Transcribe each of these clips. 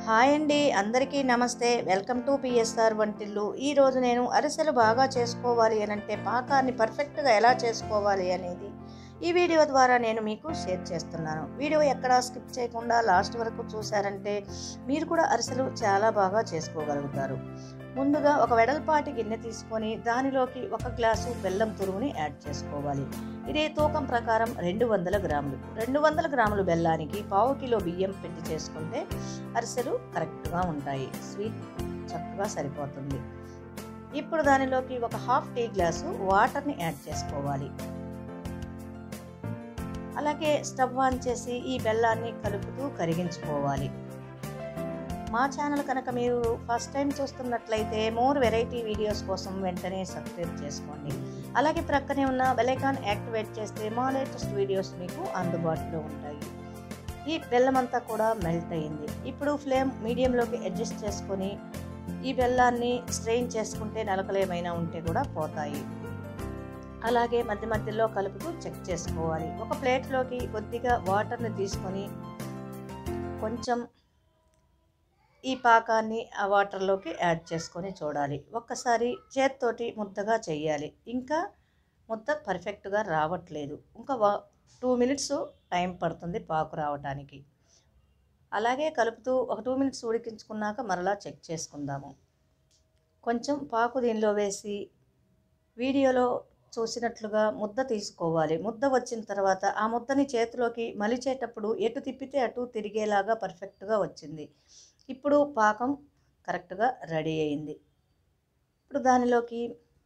hi అండి అందరికీ నమస్తే వెల్కమ్ టు పిఎస్ఆర్ వంటిల్లు ఈరోజు నేను అరిసెలు బాగా చేసుకోవాలి అని అంటే పాకాన్ని పర్ఫెక్ట్గా ఎలా చేసుకోవాలి అనేది ఈ వీడియో ద్వారా నేను మీకు షేర్ చేస్తున్నాను వీడియో ఎక్కడా స్కిప్ చేయకుండా లాస్ట్ వరకు చూసారంటే మీరు కూడా అరిసెలు చాలా బాగా చేసుకోగలుగుతారు ముందుగా ఒక వెడల్పాటి గిన్నె తీసుకొని దానిలోకి ఒక గ్లాసు బెల్లం తురుముని యాడ్ చేసుకోవాలి ఇది తూకం ప్రకారం రెండు వందల గ్రాములు రెండు వందల గ్రాములు బెల్లానికి పావు కిలో బియ్యం పెట్టి చేసుకుంటే అరిసెలు కరెక్ట్గా ఉంటాయి స్వీట్ చక్కగా సరిపోతుంది ఇప్పుడు దానిలోకి ఒక హాఫ్ టీ గ్లాసు వాటర్ని యాడ్ చేసుకోవాలి అలాగే స్టవ్ ఆన్ చేసి ఈ బెల్లాన్ని కలుపుతూ కరిగించుకోవాలి మా ఛానల్ కనుక మీరు ఫస్ట్ టైం చూస్తున్నట్లయితే మోర్ వెరైటీ వీడియోస్ కోసం వెంటనే సబ్స్క్రైబ్ చేసుకోండి అలాగే ప్రక్కనే ఉన్న బెలైకాన్ యాక్టివేట్ చేస్తే మా లేటెస్ట్ వీడియోస్ మీకు అందుబాటులో ఉంటాయి ఈ బెల్లం అంతా కూడా మెల్ట్ అయింది ఇప్పుడు ఫ్లేమ్ మీడియంలోకి అడ్జస్ట్ చేసుకొని ఈ బెల్లాన్ని స్ట్రెయిన్ చేసుకుంటే నలకలు ఏమైనా ఉంటే కూడా పోతాయి అలాగే మధ్య మధ్యలో కలుపుతూ చెక్ చేసుకోవాలి ఒక ప్లేట్లోకి కొద్దిగా వాటర్ని తీసుకొని కొంచెం ఈ పాకాన్ని ఆ వాటర్లోకి యాడ్ చేసుకొని చూడాలి ఒక్కసారి చేత్తోటి ముద్దగా చేయాలి ఇంకా ముద్ద పర్ఫెక్ట్గా రావట్లేదు ఇంకా వా టూ మినిట్స్ టైం పడుతుంది పాకు రావటానికి అలాగే కలుపుతూ ఒక టూ మినిట్స్ ఉడికించుకున్నాక మరలా చెక్ చేసుకుందాము కొంచెం పాకు దీనిలో వేసి వీడియోలో చూసినట్లుగా ముద్ద తీసుకోవాలి ముద్ద వచ్చిన తర్వాత ఆ ముద్దని చేతిలోకి మలిచేటప్పుడు ఎటు తిప్పితే అటు తిరిగేలాగా పర్ఫెక్ట్గా వచ్చింది ఇప్పుడు పాకం కరెక్ట్గా రెడీ అయింది ఇప్పుడు దానిలోకి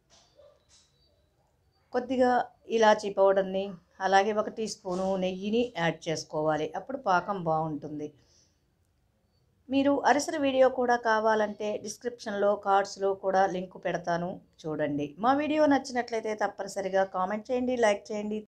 కొద్దిగా ఇలాచీ పౌడర్ని అలాగే ఒక టీ స్పూను నెయ్యిని యాడ్ చేసుకోవాలి అప్పుడు పాకం బాగుంటుంది మీరు అరిసెల వీడియో కూడా కావాలంటే డిస్క్రిప్షన్లో కార్డ్స్లో కూడా లింక్ పెడతాను చూడండి మా వీడియో నచ్చినట్లయితే తప్పనిసరిగా కామెంట్ చేయండి లైక్ చేయండి